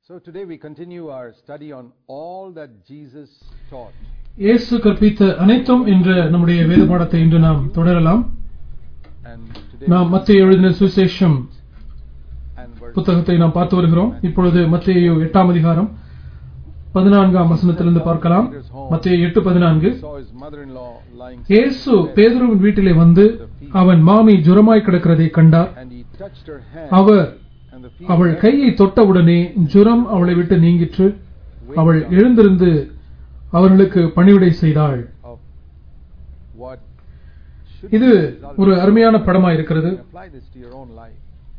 So today we continue our study on all that Jesus taught. இயேசு கற்பித்த அனைத்தும் என்ற நம்முடைய வேத பாடத்தை இன்று நாம் தொடரலாம் And today நாம் மத்திய எழுதின சுசேஷம் and verse புத்தகத்தை நாம் பார்த்து வருகிறோம் இப்பொழுது மத்திய எட்டாம் அதிகாரம் பதினான்காம் வசனத்திலிருந்து பார்க்கலாம் மத்திய எட்டு பதினான்கு he saw his mother-in-law lying இயேசு பேதுருவின் வீட்டிலே வந்து அவன் மாமி ஜுரமாய் கிடக்கிறதை கண்டார் and he touched her hand our and the அவள் fever கையை தொட்டவுடனே ஜுரம் அவளை விட்டு நீங்கிற்று அவள் எழுந்திருந்து அவர்களுக்கு பணிவிடை செய்தாள் of what should இது be the result ஒரு அருமையான படமா இருக்கிறது of- apply this to your own life.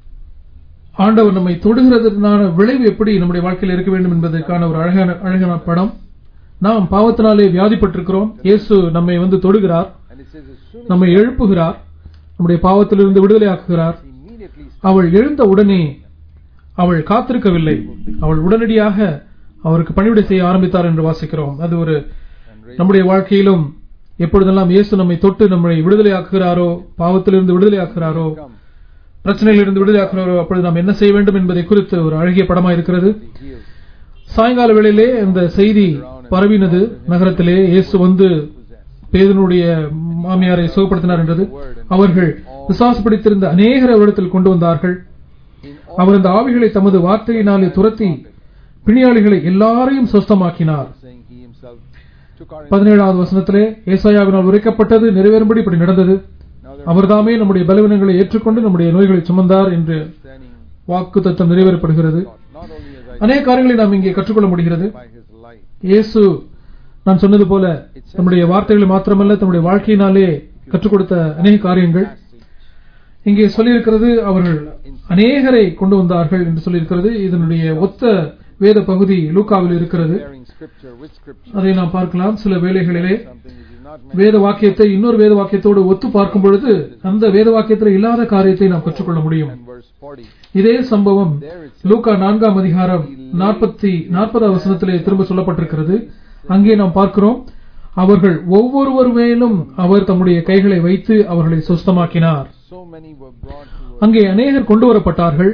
ஆண்டவர் நம்மை தொடுகிறதுனான விளைவு எப்படி நம்முடைய வாழ்க்கையில் இருக்க வேண்டும் என்பதற்கான ஒரு அழகான அழகான படம் நாம் பாவத்தினாலே வியாதிப்பட்டிருக்கிறோம் இயேசு நம்மை வந்து தொடுகிறார் And it says as soon as நம்மை எழுப்புகிறார் நம்முடைய பாவத்திலிருந்து விடுதலை ஆக்குகிறார் he immediately அவள் எழுந்த உடனே அவள் காத்திருக்கவில்லை அவள் உடனடியாக அவருக்கு பணிவிடை செய்ய ஆரம்பித்தார் என்று வாசிக்கிறோம் அது ஒரு and raised நம்முடைய வாழ்க்கையிலும் எப்பொழுதெல்லாம் இயேசு நம்மை தொட்டு நம்மை விடுதலை ஆக்குகிறாரோ பாவத்திலிருந்து விடுதலை ஆக்குகிறாரோ come பிரச்சனையிலிருந்து விடுதலை ஆக்குகிறாரோ அப்பொழுது நாம் என்ன செய்ய வேண்டும் என்பதை குறித்து ஒரு அழகிய படமா இருக்கிறது he healed சாயங்கால வேளையிலே இந்த செய்தி பரவினது நகரத்திலே இயேசு வந்து possessed. பேதனுடைய மாமியாரை சுகப்படுத்தினார் என்றது அவர்கள் விசுவாசப்படுத்திருந்த அநேகர் அவரிடத்தில் கொண்டு வந்தார்கள் In அவர் அந்த ஆவிகளை தமது வார்த்தையினாலே துரத்தி பிணியாளிகளை எல்லாரையும் சொஸ்தமாக்கினார் saying he himself took our பதினேழாவது வசனத்திலே ஏசாயாவினால் உரைக்கப்பட்டது நிறைவேறும்படி இப்படி நடந்தது now they're அவர்தாமே நம்முடைய பலவீனங்களை ஏற்றுக்கொண்டு நம்முடைய நோய்களை சுமந்தார் என்று standing வாக்கு தத்தம் நிறைவேறப்படுகிறது God, not only as I அநேக காரியங்களை நாம் இங்கே கற்றுக்கொள்ள முடிகிறது by his life இயேசு நான் சொன்னது போல நம்முடைய வார்த்தைகளை மாத்திரமல்ல தம்முடைய வாழ்க்கையினாலே கற்றுக் கொடுத்த அநேக காரியங்கள் passage இங்கே சொல்லியிருக்கிறது அவர்கள் அநேகரை கொண்டு வந்தார்கள் என்று சொல்லியிருக்கிறது இதனுடைய ஒத்த வேத பகுதி லூக்காவில் இருக்கிறது comparing scripture with scripture அதை நாம் பார்க்கலாம் சில வேளைகளிலே something which is not meant வேத வாக்கியத்தை இன்னொரு வேத வாக்கியத்தோடு ஒத்து பார்க்கும் பொழுது அந்த வேத வாக்கியத்தில் இல்லாத காரியத்தை நாம் கற்றுக்கொள்ள முடியும் and verse 40 இதே சம்பவம் லூக்கா நான்காம் அதிகாரம் நாற்பத்தி நாற்பதாம் வசனத்திலே திரும்ப சொல்லப்பட்டிருக்கிறது அங்கே நாம் பார்க்கிறோம் அவர்கள் ஒவ்வொருவர் மேலும் அவர் தம்முடைய கைகளை வைத்து அவர்களை சுஸ்தமாக்கினார் so many were brought who were அங்கே அநேகர் கொண்டு வரப்பட்டார்கள்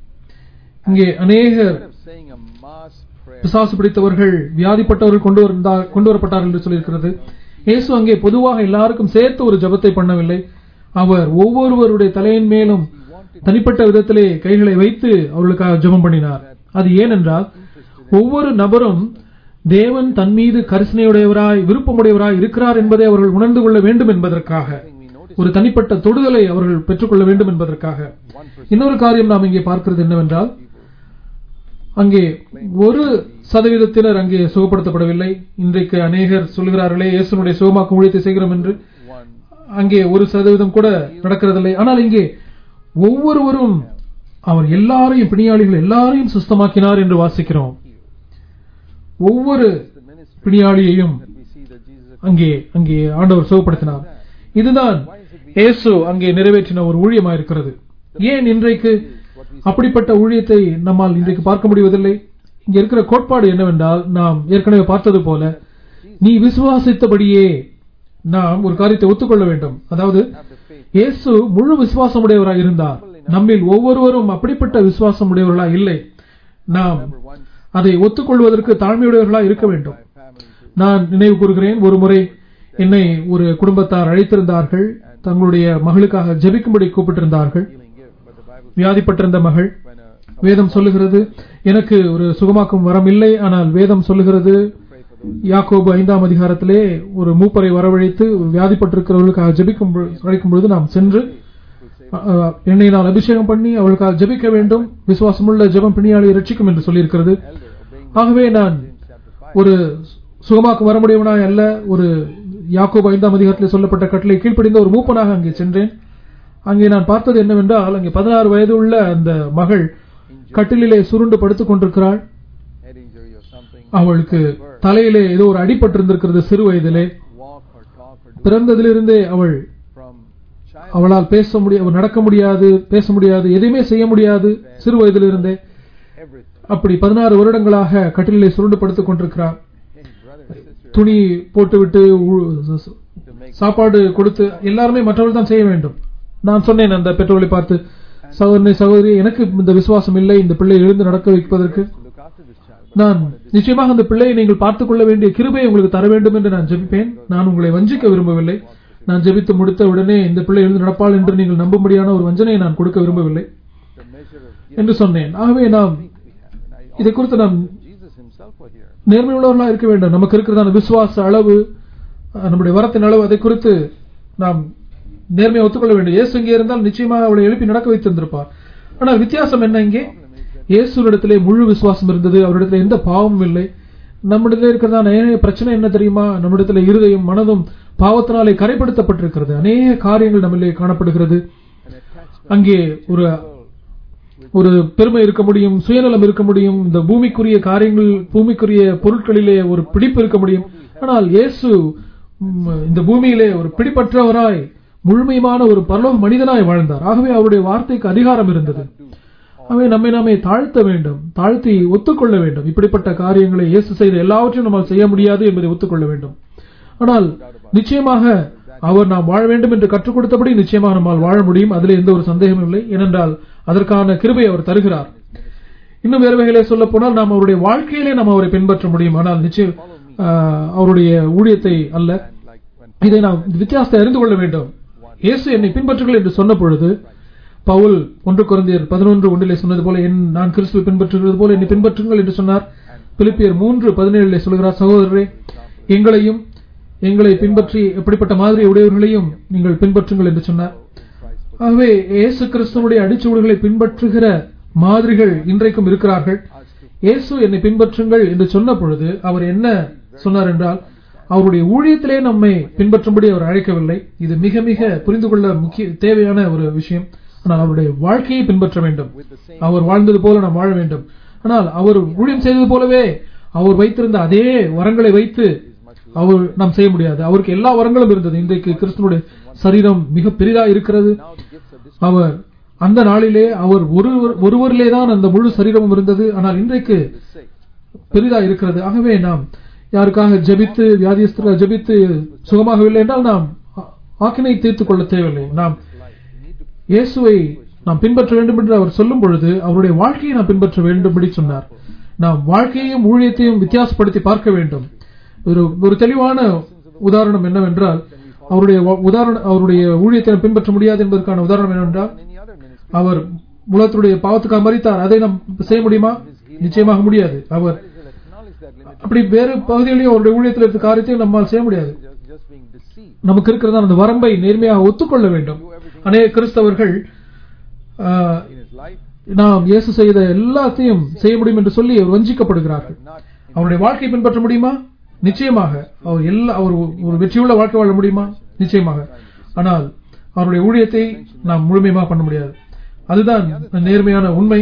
இங்கே அநேகர் instead of saying a mass prayer பிசாசு பிடித்தவர்கள் வியாதிப்பட்டவர்கள் கொண்டு வந்தா- கொண்டு வரப்பட்டார்கள் என்று சொல்லியிருக்கிறது இயேசு அங்கே பொதுவாக எல்லாருக்கும் சேர்த்து ஒரு ஜெபத்தை பண்ணவில்லை அவர் ஒவ்வொருவருடைய தலையின் மேலும் he wanted தனிப்பட்ட விதத்திலே கைகளை வைத்து அவர்களுக்காக ஜெபம் பண்ணினார் அது ஏனென்றால் ஒவ்வொரு நபரும் தேவன் தன் மீது கரிசனையுடையவராய் விருப்பமுடையவராய் இருக்கிறார் என்பதை அவர்கள் உணர்ந்து கொள்ள வேண்டும் என்பதற்காக thing we noticed ஒரு தனிப்பட்ட தொடுதலை அவர்கள் பெற்றுக்கொள்ள வேண்டும் என்பதற்காக one percent இன்னொரு காரியம் நாம் இங்கே பார்க்கிறது என்னவென்றால் அங்கே ஒரு சதவீதத்தினர் அங்கே சுகப்படுத்தப்படவில்லை இன்றைக்கு அநேகர் சொல்கிறார்களே இயேசுனுடைய சுகமாக்கும் ஊழியத்தை செய்கிறோம் என்று one அங்கே ஒரு சதவீதம் கூட நடக்கிறதில்லை ஆனால் இங்கே ஒவ்வொருவரும் அவர் எல்லாரையும் பிணியாளிகள் எல்லாரையும் சுஸ்தமாக்கினார் என்று வாசிக்கிறோம் ஒவ்வொரு the ministry பிணியாளியையும் that we see that Jesus அங்கே அங்கே ஆண்டவர் சுகப்படுத்தினார் இதுதான் இயேசு அங்கே நிறைவேற்றின ஒரு ஊழியமாயிருக்கிறது ஏன் இன்றைக்கு அப்படிப்பட்ட ஊழியத்தை நம்மால் இன்றைக்கு பார்க்க முடிவதில்லை இங்க இருக்கிற கோட்பாடு என்னவென்றால் நாம் ஏற்கனவே பார்த்தது போல நீ விசுவாசித்தபடியே நாம் ஒரு காரியத்தை ஒத்துக்கொள்ள வேண்டும் அதாவது have the faith இயேசு முழு விசுவாசமுடையவராய் இருந்தார் நம்மில் ஒவ்வொருவரும் அப்படிப்பட்ட விசுவாசமுடையவர்களாய் இல்லை நாம் number one அதை ஒத்துக்கொள்வதற்கு தாழ்மையுடையவர்களாய் இருக்க வேண்டும் by family to நான் நினைவு கூறுகிறேன் ஒரு முறை என்னை ஒரு குடும்பத்தார் அழைத்திருந்தார்கள் தங்களுடைய மகளுக்காக ஜெபிக்கும்படி கூப்பிட்டிருந்தார்கள் healing gift but the Bible வியாதிப்பட்டிருந்த மகள் when a வேதம் சொல்லுகிறது எனக்கு ஒரு சுகமாக்கும் வரம் இல்லை ஆனால் வேதம் சொல்லுகிறது pray for those யாக்கோபு ஐந்தாம் அதிகாரத்திலே ஒரு மூப்பரை வரவழைத்து வியாதிப்பட்டிருக்கிறவர்களுக்காக ஜெபிக்கும் பொழு- அழைக்கும் பொழுது நாம் சென்று who say அஹ், எண்ணெயினால் அபிஷேகம் பண்ணி அவளுக்காக ஜெபிக்க வேண்டும் விசுவாசமுள்ள ஜெபம் பிணியாளியை ரட்சிக்கும் என்று சொல்லியிருக்கிறது elder obeying ஆகவே நான் James chapter 5 ஒரு சுகமாக்கு வரமுடையவனாய் அல்ல ஒரு யாக்கோபு ஐந்தாம் அதிகாரத்தில் சொல்லப்பட்ட கட்டளை கீழ்ப்படிந்த ஒரு மூப்பனாக அங்கே சென்றேன் அங்கே நான் பார்த்தது என்னவென்றால் அங்கே பதினாறு வயது உள்ள அந்த மகள் கட்டிலிலே சுருண்டு படுத்துக் கொண்டிருக்கிறாள் head injury or something அவளுக்கு தலையிலே ஏதோ ஒரு அடிபட்டிருந்திருக்கிறது சிறு வயதிலே walk or talk or do பிறந்ததிலிருந்தே அவள் from child அவளால் பேச முடிய அவள் நடக்க முடியாது பேச முடியாது எதையுமே செய்ய முடியாது சிறு வயதிலிருந்தே everything அப்படி பதினாறு வருடங்களாக கட்டிலே சுருண்டு படுத்துக் கொண்டிருக்கிறார் hey brother and sister துணி போட்டுவிட்டு உ- to make சாப்பாடு கொடுத்து எல்லாருமே மற்றவர்கள் தான் செய்ய வேண்டும் நான் சொன்னேன் அந்த பெற்றோர்களை பார்த்து சகோதரனை சகோதரி எனக்கு இந்த விசுவாசம் இல்லை இந்த பிள்ளை எழுந்து நடக்க வைப்பதற்கு to look after நான் நிச்சயமாக அந்த பிள்ளையை நீங்கள் பார்த்துக் கொள்ள வேண்டிய கிருபையை உங்களுக்கு தர வேண்டும் என்று நான் ஜெபிப்பேன் நான் உங்களை வஞ்சிக்க விரும்பவில்லை நான் ஜெபித்து முடித்த உடனே இந்த பிள்ளை எழுந்து நடப்பாள் என்று நீங்கள் நம்பும்படியான ஒரு வஞ்சனையை நான் கொடுக்க விரும்பவில்லை the measure of என்று சொன்னேன் ஆகவே நாம் we have. And I இதை குறித்து நாம் Jesus himself were here. நேர்மையுள்ளவர்களா இருக்க வேண்டும் நமக்கு இருக்கிறதான விசுவாச அளவு அஹ், நம்முடைய வரத்தின் அளவு அதை குறித்து நாம் நேர்மையை ஒத்துக்கொள்ள வேண்டும் இயேசு இங்கே இருந்தால் நிச்சயமாக அவளை எழுப்பி நடக்க வைத்திருந்திருப்பார் ஆனால் வித்தியாசம் என்ன இங்கே இயேசுவிடத்திலே முழு விசுவாசம் இருந்தது அவரிடத்தில் எந்த பாவமும் இல்லை நம்மிடத்தில் இருக்கிறதான ஏனைய பிரச்சனை என்ன தெரியுமா நம்மிடத்தில் இருதயம் மனதும் பாவத்தினாலே கரைப்படுத்தப்பட்டிருக்கிறது அநேக காரியங்கள் நம்மிலே காணப்படுகிறது An attachment அங்கே ஒரு world ஒரு பெருமை இருக்க முடியும் சுயநலம் இருக்க முடியும் இந்த பூமிக்குரிய காரியங்கள் பூமிக்குரிய பொருட்களிலே ஒரு பிடிப்பு இருக்க முடியும் ஆனால் இயேசு ம், இந்த பூமியிலே ஒரு பிடிப்பற்றவராய் முழுமையான ஒரு பரலோக மனிதனாய் வாழ்ந்தார் ஆகவே அவருடைய வார்த்தைக்கு அதிகாரம் இருந்தது ஆகவே நம்மை நாமே தாழ்த்த வேண்டும் தாழ்த்தி ஒத்துக்கொள்ள வேண்டும் இப்படிப்பட்ட காரியங்களை இயேசு செய்த எல்லாவற்றையும் நம்மால் செய்ய முடியாது என்பதை ஒத்துக்கொள்ள வேண்டும் ஆனால் நிச்சயமாக அவர் நாம் வாழ வேண்டும் என்று கற்றுக் கொடுத்தபடி நிச்சயமாக நம்மால் வாழ முடியும் அதில் எந்த ஒரு சந்தேகமும் இல்லை ஏனென்றால் அதற்கான கிருபை அவர் தருகிறார் இன்னும் வேறு வகையிலே சொல்ல போனால் நாம் அவருடைய வாழ்க்கையிலே நாம் அவரை பின்பற்ற முடியும் ஆனால் நிச்சயம் ஆஹ், அவருடைய ஊழியத்தை அல்ல and like when இதை நாம் இந்த வித்தியாசத்தை அறிந்து கொள்ள வேண்டும் இயேசு என்னை பின்பற்றுங்கள் என்று சொன்ன பொழுது பவுல் ஒன்று குழந்தையர் பதினொன்று ஒன்றிலே சொன்னது போல என் நான் கிறிஸ்துவை பின்பற்றுகிறது போல என்னை பின்பற்றுங்கள் என்று சொன்னார் பிலிப்பியர் மூன்று பதினேழிலே சொல்கிறார் சகோதரரே எங்களையும் எங்களை பின்பற்றி எப்படிப்பட்ட மாதிரி உடையவர்களையும் நீங்கள் பின்பற்றுங்கள் என்று சொன்னார் Christ ஆகவே இயேசு கிறிஸ்துவனுடைய அடிச்சுவடுகளை பின்பற்றுகிற மாதிரிகள் இன்றைக்கும் இருக்கிறார்கள் இயேசு என்னை பின்பற்றுங்கள் என்று சொன்ன பொழுது அவர் என்ன சொன்னார் என்றால் அவருடைய ஊழியத்திலே நம்மை பின்பற்றும்படி அவர் அழைக்கவில்லை இது மிக மிக புரிந்து கொள்ள முக்கிய தேவையான ஒரு விஷயம் ஆனால் அவருடைய வாழ்க்கையை பின்பற்ற வேண்டும் with the same அவர் வாழ்ந்தது போல நாம் வாழ வேண்டும் ஆனால் அவர் ஊழியம் செய்தது போலவே அவர் வைத்திருந்த அதே வரங்களை வைத்து அவர் நாம் செய்ய முடியாது அவருக்கு எல்லா வரங்களும் இருந்தது இன்றைக்கு கிறிஸ்துவனுடைய சரீரம் மிக பெரிதா இருக்கிறது now the gifts of this அவர் அந்த நாளிலே அவர் ஒருவர் ஒருவரிலே தான் அந்த முழு சரீரமும் இருந்தது ஆனால் இன்றைக்கு is sick. பெரிதா இருக்கிறது ஆகவே நாம் யாருக்காக ஜெபித்து வியாதியஸ்தர ஜெபித்து சுகமாகவில்லை என்றால் நாம் ஆ- ஆக்கினை தீர்த்துக் கொள்ள தேவையில்லை நாம் Life. You need to இயேசுவை நாம் பின்பற்ற வேண்டும் என்று அவர் சொல்லும் பொழுது அவருடைய வாழ்க்கையை நாம் பின்பற்ற வேண்டும்படி சொன்னார் நாம் வாழ்க்கையையும் ஊழியத்தையும் வித்தியாசப்படுத்தி பார்க்க வேண்டும் ஒரு ஒரு தெளிவான உதாரணம் என்னவென்றால் அவருடைய வ- உதாரண அவருடைய ஊழியத்தை நாம் பின்பற்ற முடியாது என்பதற்கான உதாரணம் என்னவென்றால் any other ministry. அவர் உலகத்துடைய பாவத்துக்காக மறித்தார் அதை நாம் செய்ய முடியுமா நிச்சயமாக முடியாது அவர் That is, acknowledge that limit. அப்படி வேறு பகுதிகளையும் அவருடைய ஊழியத்தில் இருக்க காரியத்தையும் நம்மால் செய்ய முடியாது Just, just being deceived. நமக்கு இருக்கிறதான அந்த வரம்பை நேர்மையாக ஒத்துக்கொள்ள வேண்டும் அநேக கிறிஸ்தவர்கள் ஆஹ், In his life, நாம் இயேசு செய்த எல்லாத்தையும் செய்ய முடியும் என்று சொல்லி அவர் வஞ்சிக்கப்படுகிறார்கள் not in அவருடைய வாழ்க்கையை பின்பற்ற முடியுமா நிச்சயமாக அவர் எல்லா அவர் ஒரு வெற்றியுள்ள வாழ்க்கை வாழ முடியுமா நிச்சயமாக ஆனால் அவருடைய ஊழியத்தை நாம் முழுமையாக பண்ண முடியாது அதுதான் நேர்மையான உண்மை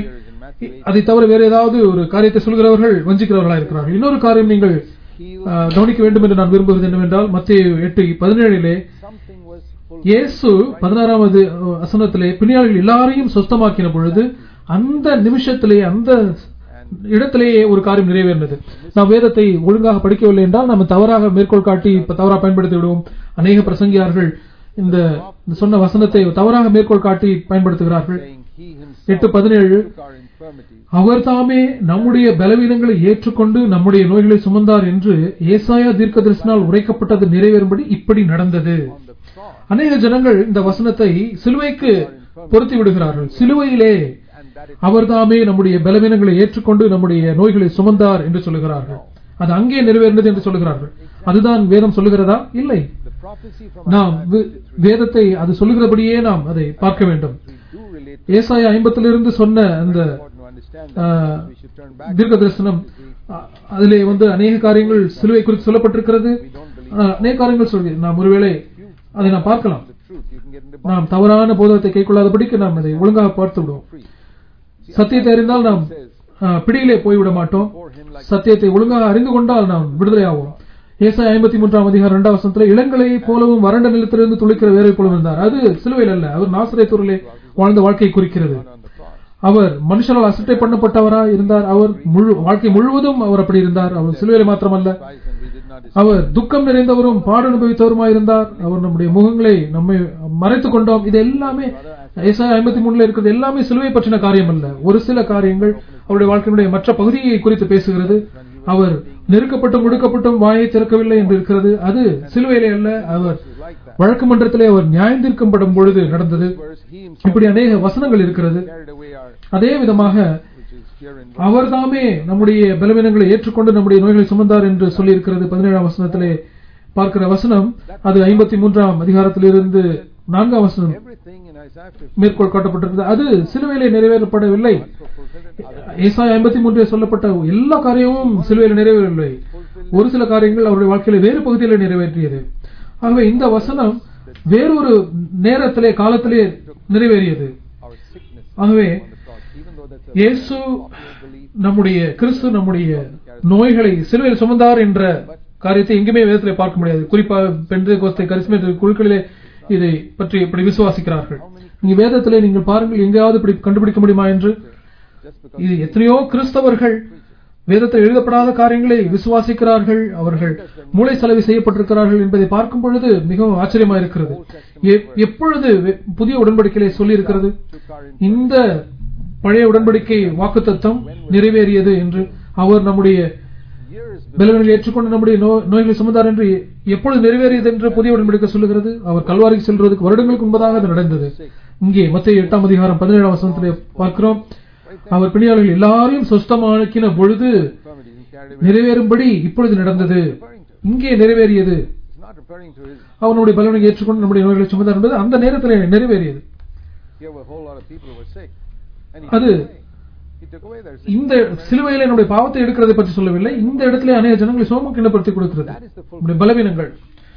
அதை தவிர வேற ஏதாவது ஒரு காரியத்தை சொல்கிறவர்கள் வஞ்சிக்கிறவர்களாக இருக்கிறார்கள் இன்னொரு காரியம் நீங்கள் healed. ஆஹ், கவனிக்க வேண்டும் என்று நான் விரும்புவது என்னவென்றால் மத்திய எட்டு பதினேழிலே Something was full. இயேசு பதினாறாவது அஹ், வசனத்திலே பிணியாளிகள் எல்லாரையும் சொஸ்தமாக்கின பொழுது அந்த நிமிஷத்திலே அந்த இடத்திலேயே ஒரு காரியம் நிறைவேறினது நாம் வேதத்தை ஒழுங்காக படிக்கவில்லை என்றால் நம்ம தவறாக மேற்கோள் காட்டி இப்ப தவறாக பயன்படுத்தி விடுவோம் அநேக பிரசங்கியார்கள் இந்த இந்த சொன்ன வசனத்தை தவறாக மேற்கோள் காட்டி பயன்படுத்துகிறார்கள் saying he himself எட்டு பதினேழு took our infirmities. அவர் தாமே நம்முடைய பலவீனங்களை ஏற்றுக்கொண்டு நம்முடைய நோய்களை சுமந்தார் என்று ஏசாயா தீர்க்கதரிசனால் உரைக்கப்பட்டது நிறைவேறும்படி இப்படி நடந்தது On the cross. அநேக ஜனங்கள் இந்த வசனத்தை சிலுவைக்கு பொருத்தி விடுகிறார்கள் சிலுவையிலே And that it அவர்தாமே நம்முடைய பலவீனங்களை ஏற்றுக்கொண்டு நம்முடைய நோய்களை சுமந்தார் என்று சொல்லுகிறார்கள் அது அங்கே நிறைவேறினது என்று சொல்லுகிறார்கள் அதுதான் வேதம் சொல்லுகிறதா இல்லை the prophecy from நாம் வே- வேதத்தை அது சொல்லுகிறபடியே நாம் அதை பார்க்க வேண்டும் we do relate ஏசாயா ஐம்பத்திலிருந்து சொன்ன அந்த important to understand ah, that we should turn back தீர்க்க தரிசனம் அ- அதிலே வந்து அநேக காரியங்கள் சிலுவை குறித்து சொல்லப்பட்டிருக்கிறது we don't believe ஆனால் அநேக காரியங்கள் சொல்லி நாம் ஒருவேளை அதை நாம் பார்க்கலாம் the truth you can get into நாம் தவறான போதத்தை கைக்கொள்ளாதபடிக்கு நாம் அதை ஒழுங்காக பார்த்து விடுவோம் free சத்தியத்தை அறிந்தால் நாம் says ஆ, பிடியிலே போய்விட மாட்டோம் for him like சத்தியத்தை ஒழுங்காக அறிந்து கொண்டால் நாம் விடுதலை ஆவோம் ஏசாய் ஐம்பத்தி மூன்றாம் அதிகாரம் இரண்டாம் வசனத்துல இளங்களை போலவும் வறண்ட நிலத்திலிருந்து துளிக்கிற வேரை போலவும் இருந்தார் அது சிலுவையில் அல்ல அவர் நாசிரியத்தூரிலே வாழ்ந்த வாழ்க்கையை குறிக்கிறது on the cross அவர் மனுஷனால் அசட்டை பண்ணப்பட்டவரா இருந்தார் அவர் முழு வாழ்க்கை முழுவதும் அவர் அப்படி இருந்தார் அவர் சிலுவையில மாத்திரமல்ல Christ and we did not அவர் துக்கம் நிறைந்தவரும் பாடு அனுபவித்தவருமாயிருந்தார் அவர் நம்முடைய முகங்களை நம்மை மறைத்துக் கொண்டோம் இது எல்லாமே ஏசாயா ஐம்பத்தி மூணுல இருக்கிறது எல்லாமே சிலுவை பற்றின காரியம் அல்ல ஒரு சில காரியங்கள் அவருடைய வாழ்க்கையினுடைய மற்ற பகுதியை குறித்து பேசுகிறது அவர் நெருக்கப்பட்டும் முடுக்கப்பட்டும் வாயை திறக்கவில்லை என்று இருக்கிறது அது சிலுவையிலே அல்ல அவர் is like that. வழக்கு மன்றத்திலே அவர் நியாயந்திருக்கப்படும் பொழுது நடந்தது Verse, he himself இப்படி அநேக வசனங்கள் இருக்கிறது carried away our, அதே விதமாக which is here in அவர்தாமே நம்முடைய பலவீனங்களை ஏற்றுக்கொண்டு நம்முடைய நோய்களை சுமந்தார் என்று சொல்லியிருக்கிறது பதினேழாம் வசனத்திலே பார்க்கிற வசனம் அது ஐம்பத்தி மூன்றாம் அதிகாரத்திலிருந்து நான்காம் வசனம் everything in Isaiah 50 மேற்கோள் காட்டப்பட்டிருக்கிறது அது சிலுவையிலே நிறைவேறப்படவில்லை so fulfilled it, other ஏசாய் ஐம்பத்தி மூன்றில் சொல்லப்பட்ட எல்லா காரியமும் சிலுவையில் நிறைவேறவில்லை ஒரு சில காரியங்கள் அவருடைய வாழ்க்கையில வேறு பகுதியில் நிறைவேற்றியது ஆகவே இந்த வசனம் வேறொரு நேரத்திலே காலத்திலே நிறைவேறியது our sickness ஆகவே on the cross, even though that's a இயேசு popular belief, நம்முடைய கிறிஸ்து நம்முடைய நோய்களை சிலுவையில் சுமந்தார் என்ற காரியத்தை எங்குமே வேதத்திலே பார்க்க முடியாது குறிப்பாக பெண்டு கோஸ்தை கரிஸ்மே குழுக்களிலே இதை பற்றி இப்படி விசுவாசிக்கிறார்கள் நீங்க வேதத்திலே நீங்கள் பாருங்கள் எங்கேயாவது இப்படி கண்டுபிடிக்க முடியுமா என்று just because இது எத்தனையோ கிறிஸ்தவர்கள் வேதத்தில் எழுதப்படாத காரியங்களை விசுவாசிக்கிறார்கள் அவர்கள் மூளை செலவு செய்யப்பட்டிருக்கிறார்கள் என்பதை பார்க்கும் பொழுது மிகவும் ஆச்சரியமா இருக்கிறது எ- எப்பொழுது வெ- புதிய உடன்படிக்கையிலே சொல்லி இருக்கிறது took our இந்த பழைய உடன்படிக்கை வாக்குத்தத்தம் நிறைவேறியது என்று அவர் நம்முடைய years பலவீனங்களை ஏற்றுக்கொண்டு நம்முடைய நோ- நோய்களை சுமந்தார் என்று எப்பொழுது நிறைவேறியது என்று புதிய உடன்படிக்கை சொல்லுகிறது அவர் கல்வாரிக்கு செல்வதற்கு வருடங்களுக்கு முன்பதாக அது நடந்தது இங்கே மத்திய எட்டாம் அதிகாரம் பதினேழாம் வசனத்திலே பார்க்கிறோம் அவர் பிணியாளர்கள் எல்லாரையும் சொஸ்தமாக்கின பொழுது infirmities and carried away. நிறைவேறும்படி இப்பொழுது நடந்தது Referring to, இங்கே நிறைவேறியது it's not referring to his, அவனுடைய பலவனை ஏற்றுக்கொண்டு நம்முடைய நோய்களை சுமந்தார் என்பது அந்த நேரத்தில் நிறைவேறியது here were a whole lot of people who were sick. And he அது took away. He took away their sickness. இந்த சிலுவையில என்னுடைய பாவத்தை எடுக்கிறதை பற்றி சொல்லவில்லை இந்த இடத்திலே அநேக ஜனங்களை சோமக்கிணப்படுத்தி கொடுக்கிறது That is the full நம்முடைய பலவீனங்கள்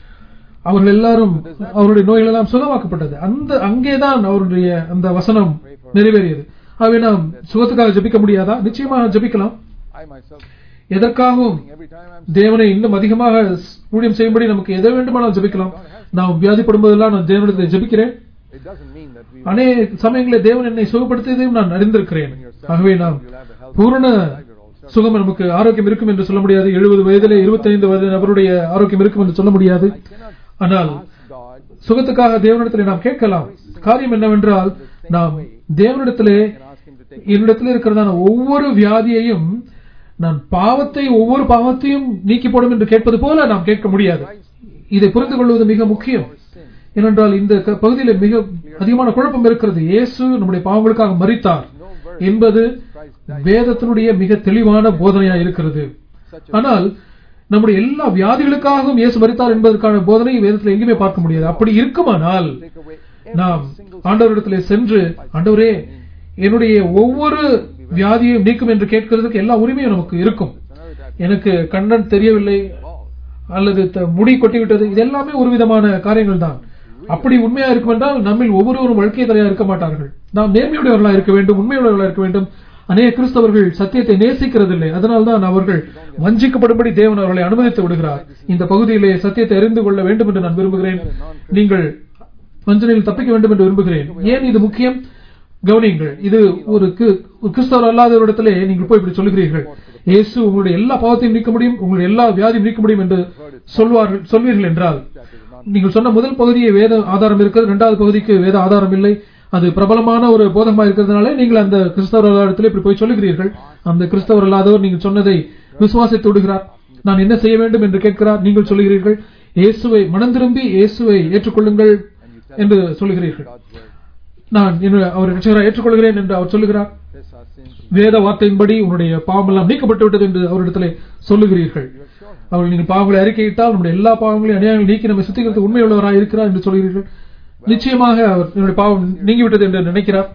அவர்கள் எல்லாரும் அவருடைய நோய்கள் எல்லாம் சுகமாக்கப்பட்டது அந்த அங்கேதான் அவருடைய அந்த வசனம் நிறைவேறியது ஆகவே நாம் சுகத்துக்காக ஜெபிக்க முடியாதா நிச்சயமாக ஜெபிக்கலாம் I myself, every எதற்காகவும் time I'm தேவனை இன்னும் அதிகமாக ஊழியம் செய்யும்படி நமக்கு எதை வேண்டுமானாலும் ஜெபிக்கலாம் நான் வியாதிப்படும் போதெல்லாம் நான் தேவனிடத்தை ஜெபிக்கிறேன் it doesn't mean that we அநேக சமயங்களில் தேவன் என்னை சுகப்படுத்தியதையும் நான் அறிந்திருக்கிறேன் ஆகவே நாம் பூரண சுகம் நமக்கு ஆரோக்கியம் இருக்கும் என்று சொல்ல முடியாது எழுபது வயதிலே 25 வயது நபருடைய ஆரோக்கியம் இருக்கும் என்று சொல்ல முடியாது ஆனால் ask God சுகத்துக்காக தேவனிடத்திலே நாம் கேட்கலாம் காரியம் என்னவென்றால் நாம் தேவனிடத்திலே and ask Him to take என்னிடத்தில் இருக்கிறதான ஒவ்வொரு வியாதியையும் நான் பாவத்தை ஒவ்வொரு பாவத்தையும் நீக்கி போடும் என்று கேட்பது போல நாம் கேட்க முடியாது இதை புரிந்து கொள்வது மிக முக்கியம் our sin. ஏனென்றால் இந்த க- பகுதியில மிக அதிகமான குழப்பம் இருக்கிறது இயேசு நம்முடைய பாவங்களுக்காக மரித்தார் No verse என்பது Christ died. வேதத்தினுடைய மிக தெளிவான போதனையா இருக்கிறது Such a ஆனால் நம்முடைய எல்லா வியாதிகளுக்காகவும் இயேசு மரித்தார் என்பதற்கான போதனை வேதத்தில் எங்குமே பார்க்க முடியாது அப்படி இருக்குமானால் take away நாம் every single ஆண்டவரிடத்திலே சென்று ஆண்டவரே என்னுடைய ஒவ்வொரு வியாதியையும் நீக்கும் என்று கேட்கிறதுக்கு எல்லா உரிமையும் நமக்கு இருக்கும் It's another type எனக்கு கண்ணன் தெரியவில்லை of ball. அல்லது த- முடி கொட்டிவிட்டது இது எல்லாமே ஒரு விதமான காரியங்கள் தான் அப்படி உண்மையா இருக்கும் என்றால் நம்மில் ஒவ்வொருவரும் வாழ்க்கை தலையா இருக்க மாட்டார்கள் நாம் நேர்மையுடையவர்களா இருக்க வேண்டும் உண்மையுடையவர்களா இருக்க வேண்டும் அநேக கிறிஸ்தவர்கள் சத்தியத்தை நேசிக்கிறதில்லை அதனால்தான் அவர்கள் வஞ்சிக்கப்படும்படி தேவன் அவர்களை அனுமதித்து விடுகிறார் இந்த பகுதியிலே சத்தியத்தை அறிந்து கொள்ள வேண்டும் என்று நான் விரும்புகிறேன் நீங்கள் வஞ்சனையில் தப்பிக்க வேண்டும் என்று விரும்புகிறேன் ஏன் இது முக்கியம் கவனியுங்கள் இது ஒரு கி- ஒரு கிறிஸ்தவர் அல்லாதவரிடத்திலே நீங்கள் போய் இப்படி சொல்லுகிறீர்கள் இயேசு உங்களுடைய எல்லா பாவத்தையும் நீக்க முடியும் உங்களுடைய எல்லா வியாதியும் நீக்க முடியும் என்று சொல்வார்கள் சொல்வீர்கள் என்றால் நீங்கள் சொன்ன முதல் பகுதியை வேத ஆதாரம் இருக்கிறது இரண்டாவது பகுதிக்கு வேத ஆதாரம் இல்லை அது பிரபலமான ஒரு போதகமா இருக்கிறதுனால நீங்கள் அந்த கிறிஸ்தவர் அல்லாதவரிடத்திலே இப்படி போய் சொல்லுகிறீர்கள் அந்த கிறிஸ்தவர் அல்லாதவர் நீங்கள் சொன்னதை விசுவாசித்து விடுகிறார் நான் என்ன செய்ய வேண்டும் என்று கேட்கிறார் நீங்கள் சொல்லுகிறீர்கள் இயேசுவை மனம் திரும்பி இயேசுவை ஏற்றுக்கொள்ளுங்கள் என்று சொல்லுகிறீர்கள் God's word. நான் என்னுடைய அவரை ரட்சகராக ஏற்றுக்கொள்கிறேன் என்று அவர் சொல்லுகிறார் Confess our sins. வேத வார்த்தையின்படி உன்னுடைய பாவமெல்லாம் நீக்கப்பட்டு விட்டது என்று அவரிடத்திலே சொல்லுகிறீர்கள் You have shown Him. அவர்கள் நீங்கள் பாவங்களை அறிக்கையிட்டால் நம்முடைய எல்லா பாவங்களையும் அநியாயங்கள் நீக்கி நம்மை சுத்திகரித்து உண்மையுள்ளவராக இருக்கிறார் என்று சொல்கிறீர்கள் நிச்சயமாக அவர் என்னுடைய பாவம் நீங்கிவிட்டது என்று நினைக்கிறார்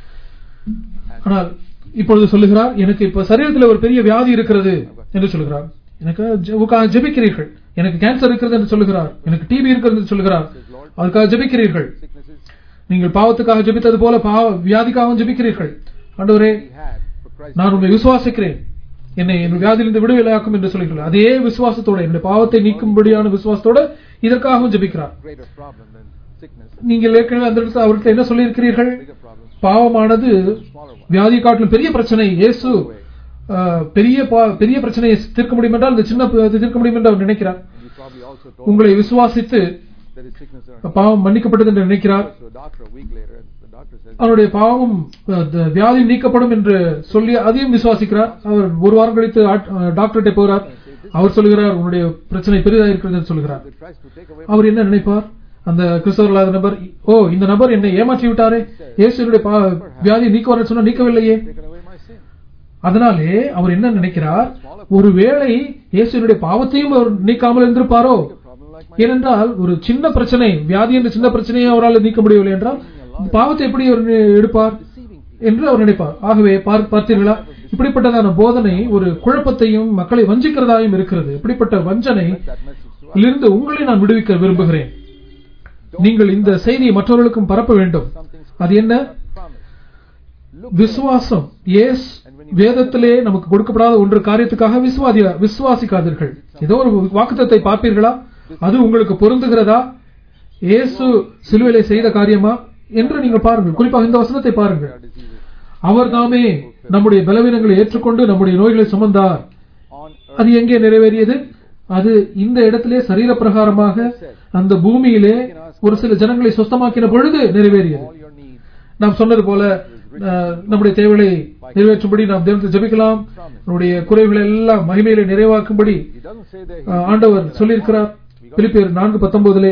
ஆனால் இப்பொழுது சொல்லுகிறார் எனக்கு இப்ப சரீரத்தில் ஒரு பெரிய வியாதி இருக்கிறது என்று சொல்லுகிறார் எனக்கு ஜெ- உக்காக ஜெபிக்கிறீர்கள் எனக்கு கேன்சர் இருக்கிறது என்று சொல்லுகிறார் எனக்கு டிபி இருக்கிறது என்று சொல்லுகிறார் அதுக்காக ஜெபிக்கிறீர்கள் Sicknesses நீங்கள் பாவத்துக்காக ஜெபித்தது போல பாவ வியாதிக்காகவும் ஜெபிக்கிறீர்கள் ஆண்டவரே He had for Christ. நான் உண்மை விசுவாசிக்கிறேன் என்னை என் வியாதியிலிருந்து விடுதலையாக்கும் என்று சொல்கிறீர்கள் அதே விசுவாசத்தோட என்னுடைய பாவத்தை நீக்கும்படியான விசுவாசத்தோட இதற்காகவும் ஜெபிக்கிறார் Greater problem than sickness. நீங்கள் ஏற்கனவே அந்த இடத்துல அவர்கிட்ட என்ன சொல்லியிருக்கிறீர்கள் Bigger problem. பாவமானது Smaller one. வியாதி காட்டிலும் பெரிய பிரச்சனை இயேசு ஆஹ், பெரிய பா- பெரிய பிரச்சனையை தீர்க்க முடியும் என்றால் இந்த சின்ன ப- தீர்க்க முடியும் என்று அவர் நினைக்கிறார் And you probably also told உங்களை விசுவாசித்து that his sickness are பாவம் மன்னிக்கப்பட்டது என்று நினைக்கிறார் So a doctor a week later, the doctor அவருடைய பாவம் அஹ், த- வியாதி நீக்கப்படும் என்று சொல்லி அதையும் விசுவாசிக்கிறார் அவர் ஒரு வாரம் கழித்து ஆட்- அஹ், டாக்டர்கிட்ட போகிறார் அவர் சொல்லுகிறார் உன்னுடைய பிரச்சனை பெரிதாக இருக்கிறது என்று சொல்கிறார் It tries to take away அவர் என்ன நினைப்பார் அந்த கிறிஸ்தவர்களாத நபர் ஓ இந்த நபர் என்னை ஏமாற்றி விட்டாரே இயேசுடைய பா- வியாதியை நீக்குவார் சொன்னா நீக்கவில்லையே taken away my sin. அதனாலே அவர் என்ன நினைக்கிறார் ஒருவேளை இயேசுனுடைய பாவத்தையும் அவர் நீக்காமல் இருந்திருப்பாரோ A problem like my ஏனென்றால் ஒரு சின்ன பிரச்சனை வியாதி என்ற சின்ன பிரச்சனையை அவரால் நீக்க முடியவில்லை என்றால் பாவத்தை எப்படி அவர் நி- எடுப்பார் deceiving people. என்று அவர் நினைப்பார் ஆகவே பார்- பார்த்தீர்களா இப்படிப்பட்டதான போதனை ஒரு குழப்பத்தையும் மக்களை வஞ்சிக்கிறதாயும் இருக்கிறது இப்படிப்பட்ட வஞ்சனை That message to us. இருந்து உங்களை நான் விடுவிக்க விரும்புகிறேன் நீங்கள் இந்த செய்தியை மற்றவர்களுக்கும் பரப்ப வேண்டும் Something அது என்ன promise. Look விசுவாசம் எஸ் வேதத்திலே நமக்கு கொடுக்கப்படாத ஒன்று காரியத்துக்காக விசுவாதி விசுவாசிக்காதீர்கள் ஏதோ ஒரு வாக்குத்தத்தை பார்ப்பீர்களா அது உங்களுக்கு பொருந்துகிறதா இயேசு சிலுவையிலே செய்த காரியமா என்று நீங்கள் பாருங்கள் குறிப்பாக இந்த வசனத்தை பாருங்கள் our diseases அவர் தாமே நம்முடைய பலவீனங்களை ஏற்றுக்கொண்டு நம்முடைய நோய்களை சுமந்தார் on earth. அது எங்கே நிறைவேறியது அது இந்த இடத்திலே சரீர பிரகாரமாக அந்த பூமியிலே ஒரு சில ஜனங்களை சுத்தமாக்கின பொழுது நிறைவேறியது All your needs. நாம் சொன்னது போல அஹ், நம்முடைய தேவைகளை நிறைவேற்றும்படி நாம் தேவத்தை ஜெபிக்கலாம் நம்முடைய குறைகளை எல்லாம் மகிமையிலே நிறைவாக்கும்படி He doesn't say that அஹ், ஆண்டவர் சொல்லியிருக்கிறார் பிலிப்பியர் நான்கு பத்தொன்பதிலே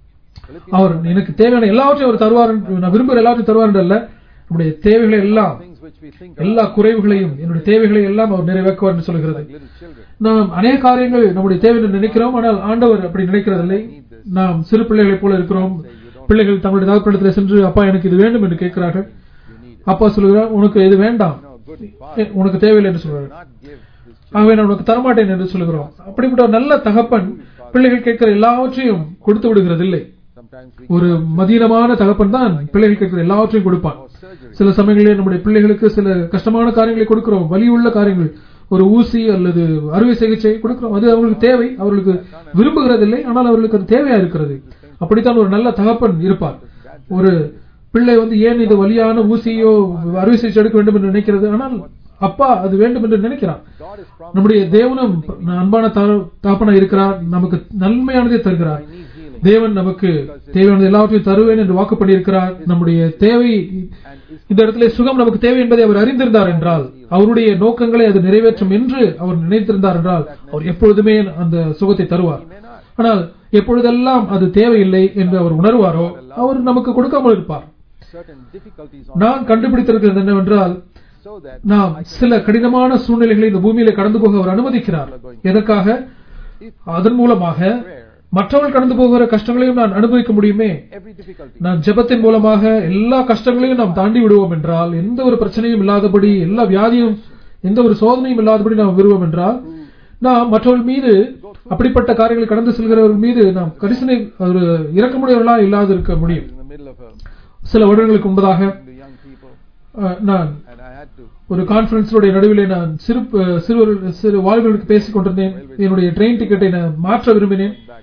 அவர் எனக்கு தேவையான எல்லாவற்றையும் அவர் தருவார் என்று- நான் விரும்புகிற எல்லாவற்றையும் தருவார் என்று அல்ல நம்முடைய தேவைகளை எல்லாம் things which we think எல்லா குறைவுகளையும் என்னுடைய தேவைகளை எல்லாம் அவர் நிறைவேற்றுவார் என்று சொல்கிறது like little children. நாம் அநேக காரியங்கள் நம்முடைய தேவை என்று நினைக்கிறோம் ஆனால் ஆண்டவர் அப்படி நினைக்கிறதில்லை நாம் சிறு பிள்ளைகளைப் போல இருக்கிறோம் பிள்ளைகள் தங்களுடைய தகப்பனிடத்தில் சென்று அப்பா எனக்கு இது வேண்டும் என்று கேட்கிறார்கள் You need அப்பா சொல்கிறார் உனக்கு இது வேண்டாம் no good எ, father. உனக்கு தேவையில்லை என்று சொல்கிறார் Not give his children. ஆகவே நான் உனக்கு தரமாட்டேன் என்று சொல்கிறோம் அப்படிப்பட்ட ஒரு நல்ல தகப்பன் பிள்ளைகள் கேட்கிற எல்லாவற்றையும் கொடுத்து விடுகிறதில்லை Sometimes we ஒரு மதீனமான தகப்பன் தான் பிள்ளைகள் கேட்கிற எல்லாவற்றையும் கொடுப்பான் or surgery. சில சமயங்களிலே நம்முடைய பிள்ளைகளுக்கு சில கஷ்டமான காரியங்களை கொடுக்கிறோம் வலியுள்ள காரியங்கள் ஒரு ஊசி அல்லது அறுவை சிகிச்சை கொடுக்கிறோம் அது அவர்களுக்கு தேவை அவர்களுக்கு விரும்புகிறதில்லை ஆனால் அவர்களுக்கு அது தேவையா இருக்கிறது அப்படித்தான் ஒரு நல்ல தகப்பன் இருப்பார் ஒரு பிள்ளை வந்து ஏன் இது வலியான ஊசியோ அறுவை சிகிச்சை எடுக்க வேண்டும் என்று நினைக்கிறது ஆனால் அப்பா அது வேண்டும் என்று நினைக்கிறார் God is promised நம்முடைய தேவனும் அன்பான த- தகப்பனா இருக்கிறார் நமக்கு நன்மையானதை தருகிறார் needs healing தேவன் நமக்கு தேவையானது எல்லாவற்றையும் தருவேன் என்று வாக்கு பண்ணியிருக்கிறார் நம்முடைய தேவை and is இந்த இடத்துல சுகம் நமக்கு தேவை என்பதை அவர் அறிந்திருந்தார் என்றால் அவருடைய நோக்கங்களை அது நிறைவேற்றும் என்று அவர் நினைத்திருந்தார் என்றால் அவர் எப்பொழுதுமே அந்த சுகத்தை தருவார் may not. ஆனால் எப்பொழுதெல்லாம் அது தேவையில்லை என்று அவர் உணர்வாரோ அவர் நமக்கு கொடுக்காமல் இருப்பார் Certain difficulties on நான் கண்டுபிடித்திருக்கிறது என்னவென்றால் so that நாம் சில கடினமான சூழ்நிலைகளை இந்த பூமியில கடந்து போக அவர் அனுமதிக்கிறார் எதற்காக அதன் மூலமாக prayer, மற்றவர்கள் கடந்து போகிற கஷ்டங்களையும் நான் அனுபவிக்க முடியுமே every difficulty நான் ஜெபத்தின் மூலமாக எல்லா கஷ்டங்களையும் நாம் தாண்டி விடுவோம் என்றால் எந்த ஒரு பிரச்சனையும் இல்லாதபடி எல்லா வியாதியும் எந்த ஒரு சோதனையும் இல்லாதபடி நாம் விரும்புவோம் என்றால் நாம் மற்றவர்கள் மீது அப்படிப்பட்ட காரியங்களை கடந்து செல்கிறவர்கள் மீது நாம் கரிசனை ஒரு இறக்கமுடையவர்களா இல்லாது இருக்க முடியும் in the middle of a சில வருடங்களுக்கு முன்பதாக the young people அஹ், நான் and I had to ஒரு கான்பரன்ஸுடைய நடுவிலே நான் சிறு சிறுவர் சிறு வாலிபர்களுக்கு பேசிக் கொண்டிருந்தேன் என்னுடைய ட்ரெயின் டிக்கெட்டை நான் மாற்ற விரும்பினேன் back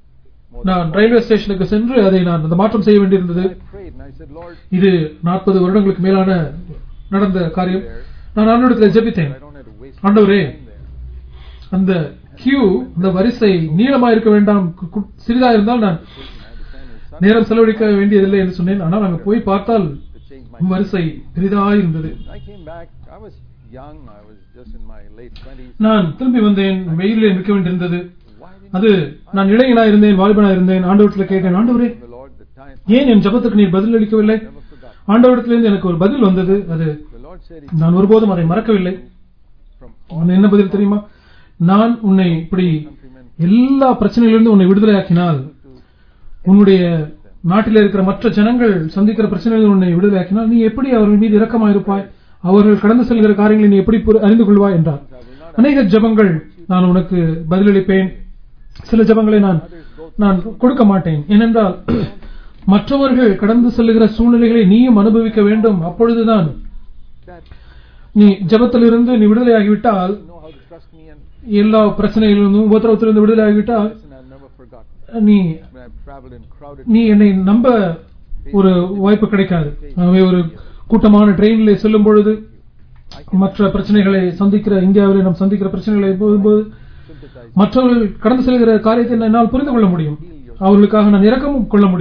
நான் ரயில்வே ஸ்டேஷனுக்கு சென்று அதை நான் அந்த மாற்றம் செய்ய வேண்டியிருந்தது I prayed and I said Lord இது நாற்பது வருடங்களுக்கு மேலான நடந்த காரியம் நான் ஆண்டவரிடத்தில் ஜெபித்தேன் I don't have to waste ஆண்டவரே time there அந்த கியூ அந்த வரிசை நீளமா இருக்க வேண்டாம் கு- கு- சிறிதா இருந்தால் நான் I had to send his son நேரம் செலவழிக்க வேண்டியதில்லை என்று சொன்னேன் ஆனால் அங்க போய் பார்த்தால் to change my வரிசை பெரிதா இருந்தது I came back I was young I was just in my late 20s நான் திரும்பி வந்தேன் வெயிலில் நிற்க வேண்டியிருந்தது why didn't அது நான் இளைஞனா இருந்தேன் வாலிபனா இருந்தேன் ஆண்டவரத்தில் கேட்டேன் ஆண்டவரே the Lord the time ஏன் என் ஜெபத்துக்கு நீர் பதில் அளிக்கவில்லை never forgot ஆண்டவரிடத்திலிருந்து எனக்கு ஒரு பதில் வந்தது அது the Lord said he நான் ஒருபோதும் அதை மறக்கவில்லை from அவன் என்ன பதில் தெரியுமா நான் உன்னை இப்படி countrymen எல்லா பிரச்சனைகளிலிருந்து உன்னை விடுதலையாக்கினால் to உன்னுடைய நாட்டில் இருக்கிற மற்ற ஜனங்கள் சந்திக்கிற பிரச்சனைகள் உன்னை விடுதலையாக்கினால் நீ எப்படி அவர்கள் மீது இரக்கமாயிருப்பாய் அவர்கள் கடந்து செல்கிற காரியங்களை நீ எப்படி புரி- அறிந்து கொள்வாய் என்றார் அநேக ஜெபங்கள் நான் உனக்கு பதிலளிப்பேன் சில ஜெபங்களை நான் நான் கொடுக்க மாட்டேன் ஏனென்றால் மற்றவர்கள் கடந்து செல்லுகிற சூழ்நிலைகளை நீயும் அனுபவிக்க வேண்டும் அப்பொழுதுதான் that நீ ஜெபத்திலிருந்து நீ விடுதலையாகிவிட்டால் know how to trust me and எல்லா பிரச்சனைகளிலிருந்தும் உபத்திரவத்திலிருந்து விடுதலையாகிவிட்டால் listen I've never forgotten நீ when I've traveled in crowded நீ என்னை நம்ப ஒரு வாய்ப்பு கிடைக்காது ஆகவே ஒரு கூட்டமான ட்ரெயினில் செல்லும் பொழுது மற்ற பிரச்சனைகளை சந்திக்கிற இந்தியாவிலே நாம் சந்திக்கிற பிரச்சனைகளை போகும்போது sympathize மற்றவர்கள் கடந்து செல்கிற காரியத்தை என்னால் புரிந்து கொள்ள முடியும் அவர்களுக்காக நான் இரக்கமும் கொள்ள முடியும் God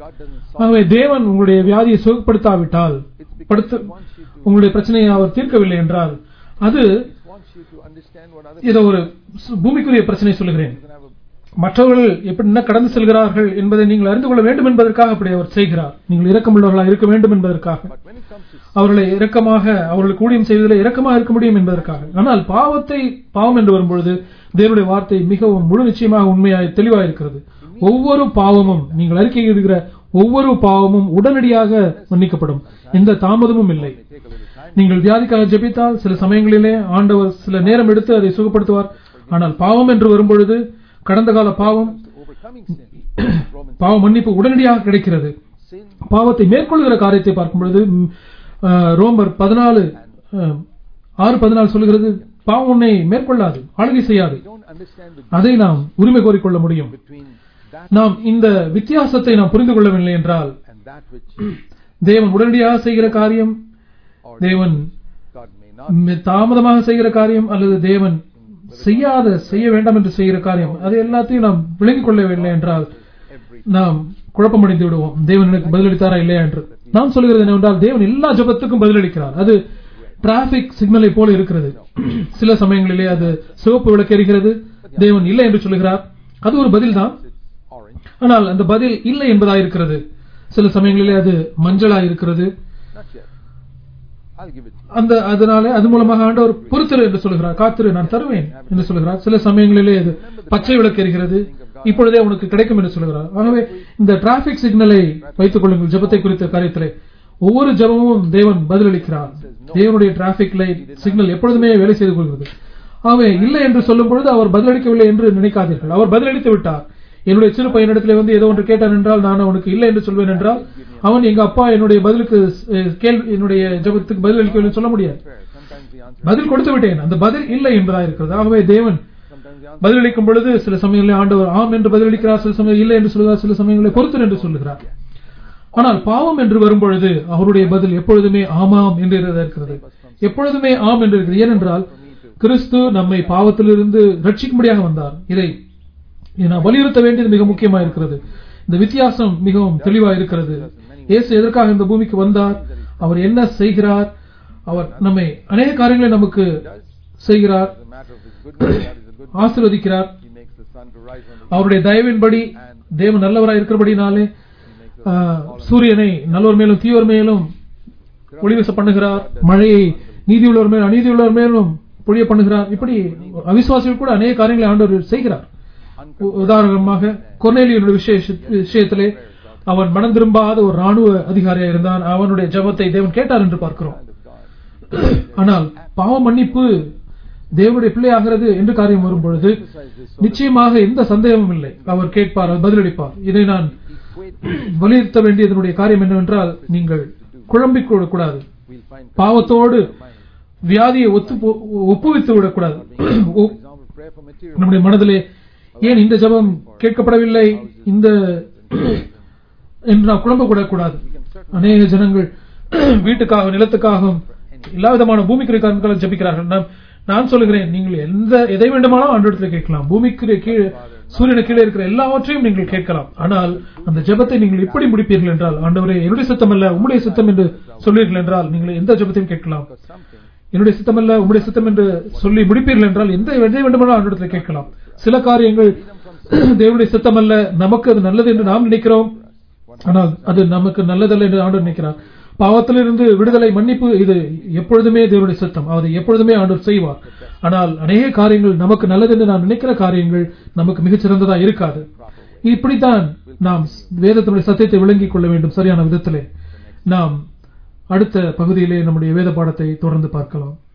God doesn't solve ஆகவே தேவன் உங்களுடைய வியாதியை சுகப்படுத்தாவிட்டால் it's because படுத்து He wants you to உங்களுடைய பிரச்சனையை அவர் தீர்க்கவில்லை என்றால் அது He wants you to understand what other ஏதோ ஒரு சு- பூமிக்குரிய பிரச்சனை சொல்லுகிறேன் you can have a மற்றவர்கள் எப்படி என்ன கடந்து செல்கிறார்கள் என்பதை நீங்கள் அறிந்து கொள்ள வேண்டும் என்பதற்காக அப்படி அவர் செய்கிறார் நீங்கள் இரக்கமுள்ளவர்களாக இருக்க வேண்டும் என்பதற்காக but when it comes to அவர்களை இரக்கமாக அவர்களுக்கு ஊழியம் செய்வதில் இரக்கமாக இருக்க முடியும் என்பதற்காக ஆனால் பாவத்தை பாவம் என்று வரும்பொழுது தேவனுடைய வார்த்தை மிகவும் முழு நிச்சயமாக உண்மையாய் தெளிவாக இருக்கிறது ஒவ்வொரு பாவமும் நீங்கள் அறிக்கையிடுகிற ஒவ்வொரு பாவமும் உடனடியாக மன்னிக்கப்படும் எந்த தாமதமும் இல்லை may take a little time நீங்கள் வியாதிக்காக ஜெபித்தால் சில சமயங்களிலே ஆண்டவர் சில நேரம் எடுத்து அதை சுகப்படுத்துவார் ஆனால் பாவம் என்று வரும்பொழுது கடந்த கால பாவம் to overcoming sin Romans பாவ மன்னிப்பு உடனடியாக கிடைக்கிறது sin பாவத்தை மேற்கொள்கிற காரியத்தை பார்க்கும் பொழுது ம், அஹ், ரோமர் பதினாலு அஹ், ஆறு பதினாலு சொல்கிறது பாவம் உன்னை மேற்கொள்ளாது ஆளுகை செய்யாது we don't understand the அதை நாம் உரிமை கோரிக்கொள்ள முடியும் between that நாம் இந்த வித்தியாசத்தை நாம் புரிந்து கொள்ளவில்லை என்றால் and that which தேவன் உடனடியாக செய்கிற காரியம் or தேவன் God may not ம், தாமதமாக செய்கிற காரியம் அல்லது தேவன் செய்யாத செய்ய வேண்டாம் என்று செய்கிற காரியம் அது எல்லாத்தையும் நாம் விளங்கிக் கொள்ளவில்லை என்றால் every நாம் குழப்பமடைந்து விடுவோம் தேவன் எனக்கு பதிலளித்தாரா இல்லையா என்று நான் சொல்கிறது என்னவென்றால் தேவன் எல்லா ஜெபத்துக்கும் பதிலளிக்கிறார் அது டிராபிக் சிக்னலை போல இருக்கிறது சில சமயங்களிலே அது சிவப்பு விளக்கு எரிகிறது தேவன் இல்லை என்று சொல்லுகிறார் அது ஒரு பதில்தான் it's orange ஆனால் அந்த பதில் இல்லை என்பதாயிருக்கிறது சில சமயங்களிலே அது மஞ்சளாய் இருக்கிறது not yet I'll give it to you அந்த அதனால அது மூலமாக ஆண்டவர் பொறுத்திரு என்று சொல்கிறார் காத்திரு நான் தருவேன் என்று சொல்கிறார் சில சமயங்களிலே அது பச்சை விளக்கு எரிகிறது இப்பொழுதே உனக்கு கிடைக்கும் என்று சொல்கிறார் ஆகவே இந்த டிராபிக் சிக்னலை வைத்துக் கொள்ளுங்கள் ஜெபத்தை குறித்த காரியத்திலே ஒவ்வொரு ஜெபமும் தேவன் பதிலளிக்கிறார் தேவனுடைய டிராபிக் லைட் சிக்னல் எப்பொழுதுமே வேலை செய்து கொள்கிறது ஆகவே இல்லை என்று சொல்லும் பொழுது அவர் பதிலளிக்கவில்லை என்று நினைக்காதீர்கள் அவர் பதிலளித்து விட்டார் என்னுடைய சிறு பையனிடத்திலே வந்து ஏதோ ஒன்று கேட்டான் என்றால் நான் அவனுக்கு இல்லை என்று சொல்வேன் என்றால் அவன் எங்க அப்பா என்னுடைய பதிலுக்கு அஹ், கேள்வி என்னுடைய ஜெபத்துக்கு பதில் அளிக்கவில்லை சொல்ல முடியாது prayer sometimes the answer பதில் கொடுத்து விட்டேன் அந்த பதில் இல்லை என்பதா இருக்கிறது ஆகவே தேவன் sometimes the answer பதிலளிக்கும் பொழுது சில சமயங்களில் ஆண்டவர் ஆம் என்று பதிலளிக்கிறார் சில சமயம் இல்லை என்று சொல்கிறார் சில சமயங்களில் பொறுத்தர் என்று சொல்லுகிறார் ஆனால் பாவம் என்று வரும்பொழுது அவருடைய பதில் எப்பொழுதுமே ஆமாம் என்று இருக்கிறது எப்பொழுதுமே ஆம் என்று இருக்கிறது ஏனென்றால் கிறிஸ்து நம்மை பாவத்திலிருந்து ரட்சிக்கும்படியாக வந்தார் இதை இதை நான் வலியுறுத்த வேண்டியது மிக முக்கியமாக இருக்கிறது இந்த வித்தியாசம் மிகவும் தெளிவாக இருக்கிறது இயேசு எதற்காக இந்த பூமிக்கு வந்தார் அவர் என்ன செய்கிறார் அவர் நம்மை அநேக காரியங்களை நமக்கு செய்கிறார் is a matter of his goodness that is a good ஆசீர்வதிக்கிறார் he makes the sun to rise on the அவருடைய தயவின்படி தேவன் நல்லவராய் இருக்கிறபடினாலே ஆ, சூரியனை நல்லோர் மேலும் தீயோர் மேலும் ஒளிவீச பண்ணுகிறார் மழையை நீதியுள்ளவர் மேலும் அநீதியுள்ளவர் மேலும் பொழிய பண்ணுகிறார் இப்படி அவிசுவாசிகள் கூட அநேக காரியங்களை ஆண்டவர் செய்கிறார் உ- உதாரணமாக கொர்நேலியனுடைய விசேஷ விஷயத்திலே அவன் மனம் திரும்பாத ஒரு ராணுவ அதிகாரியா இருந்தான் அவனுடைய ஜெபத்தை தேவன் கேட்டார் என்று பார்க்கிறோம் of God ஆனால் பாவ மன்னிப்பு தேவனுடைய பிள்ளையாகிறது என்று காரியம் வரும்பொழுது நிச்சயமாக எந்த சந்தேகமும் இல்லை அவர் கேட்பார் அவர் பதிலளிப்பார் இதை நான் equate வலியுறுத்த வேண்டியதனுடைய காரியம் என்னவென்றால் நீங்கள் குழம்பிக் கொள்ளக்கூடாது we'll find பாவத்தோடு வியாதியை ஒத்து போ- ஒப்புவித்து விடக்கூடாது ஒ- example prayer for material நம்முடைய மனதிலே ஏன் இந்த ஜெபம் கேட்கப்படவில்லை இந்த என்று நாம் குழம்பக்கூடக்கூடாது அநேக ஜனங்கள் வீட்டுக்காக நிலத்துக்காகவும் எல்லா விதமான பூமிக்குரிய காரணங்களுக்காக ஜபிக்கிறார்கள் நான் நான் சொல்லுகிறேன் நீங்கள் எந்த எதை வேண்டுமானாலும் ஆண்டவரத்தில் கேட்கலாம் பூமிக்கு கீழே சூரியனுக்கு கீழே இருக்கிற எல்லாவற்றையும் நீங்கள் கேட்கலாம் ஆனால் அந்த ஜெபத்தை நீங்கள் இப்படி முடிப்பீர்கள் என்றால் ஆண்டவரே என்னுடைய சித்தம் அல்ல உம்முடைய சித்தம் என்று சொல்வீர்கள் என்றால் நீங்கள் எந்த ஜெபத்தையும் கேட்கலாம் for something என்னுடைய சித்தம் அல்ல உம்முடைய சித்தம் என்று சொல்லி முடிப்பீர்கள் என்றால் எந்த எதை வேண்டுமானாலும் ஆண்டவரத்தில் கேட்கலாம் சில காரியங்கள் தேவனுடைய சித்தம் அல்ல நமக்கு அது நல்லது என்று நாம் நினைக்கிறோம் ஆனால் அது நமக்கு நல்லதல்ல என்று ஆண்டவர் நினைக்கிறார் பாவத்திலிருந்து விடுதலை மன்னிப்பு இது எப்பொழுதுமே தேவனுடைய சித்தம் அதை எப்பொழுதுமே ஆண்டவர் செய்வார் ஆனால் அநேக காரியங்கள் நமக்கு நல்லது என்று நாம் நினைக்கிற காரியங்கள் நமக்கு மிகச் சிறந்ததா இருக்காது இப்படித்தான் நாம் வேதத்தினுடைய சத்தியத்தை விளங்கிக் கொள்ள வேண்டும் சரியான விதத்திலே நாம் அடுத்த பகுதியிலே நம்முடைய வேத பாடத்தை தொடர்ந்து பார்க்கலாம்